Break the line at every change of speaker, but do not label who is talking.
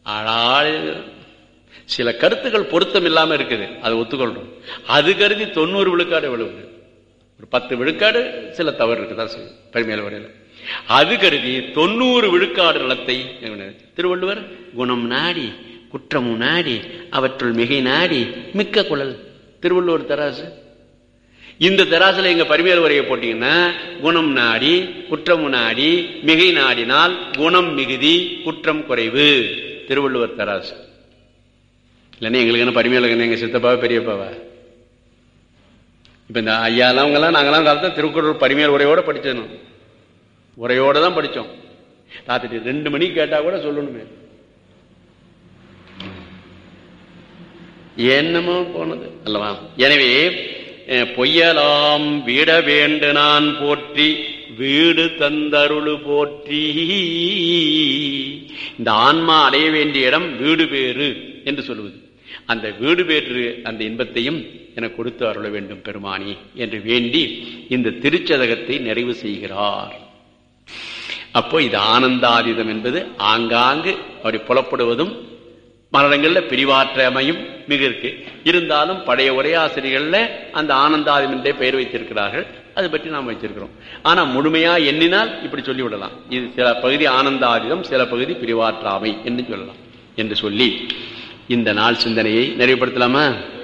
ஆனால் சில கருத்துக்கள் பொருத்தம் இல்லாம இருக்குது அதை ஒத்துக்கொள்றோம் அது கருதி தொண்ணூறு விழுக்காடு விழுவுது ஒரு பத்து விழுக்காடு சில தவறு இருக்குதான் செய்யும் பெருமையில வரையில அது கருதி தொண்ணூறு விழுக்காடு நலத்தை திருவள்ளுவர் குணம் நாடி குற்றமும் நாடி அவற்றுள் மிகை நாடி மிக்க குழல் திருவள்ளுவர் தராசு இந்த தராசுல எங்க பரிமையல் உரையை போட்டீங்கன்னா குணம் நாடி குற்றம் நாடி மிகை நாடினால் குணம் மிகுதி குற்றம் குறைவு திருவள்ளுவர் தராசு இல்லைன்னா எங்களுக்கு என்ன பரிமையல் எங்க சித்தப்பாவா பெரியப்பாவா இப்ப இந்த ஐயாலாம் அவங்கெல்லாம் நாங்கெல்லாம் காலத்தை திருக்குறள் பரிமையல் உரையோட படிச்சோம் உரையோட தான் படிச்சோம் ராத்திரி ரெண்டு மணிக்கு கேட்டா கூட சொல்லணுமே என்னமோ போனது அல்லவா எனவே பொய்யலாம் விட வேண்டு நான் போற்றி வீடு தந்தருளு போற்றி இந்த ஆன்மா அடைய வேண்டிய இடம் வீடு பேறு என்று சொல்லுவது அந்த வீடு பேற்று அந்த இன்பத்தையும் எனக்கு கொடுத்து அருள வேண்டும் பெருமானி என்று வேண்டி இந்த திருச்சதகத்தை நிறைவு செய்கிறார் அப்போ இது ஆனந்தாதீதம் என்பது ஆங்காங்கு அப்படி புலப்படுவதும் மரணங்கள்ல பிரிவாற்றமையும் மிக இருக்கு இருந்தாலும் பழைய உரையாசிரியர்கள்ல அந்த ஆனந்தாதம் என்றே பெயர் வைத்திருக்கிறார்கள் அது பற்றி நாம் வச்சிருக்கிறோம் ஆனா முழுமையா எண்ணினால் இப்படி சொல்லிவிடலாம் இது சில பகுதி ஆனந்தாதிதம் சில பகுதி பிரிவாற்றாமை என்று சொல்லலாம் என்று சொல்லி இந்த நாள் சிந்தனையை நிறைவுபடுத்தலாமா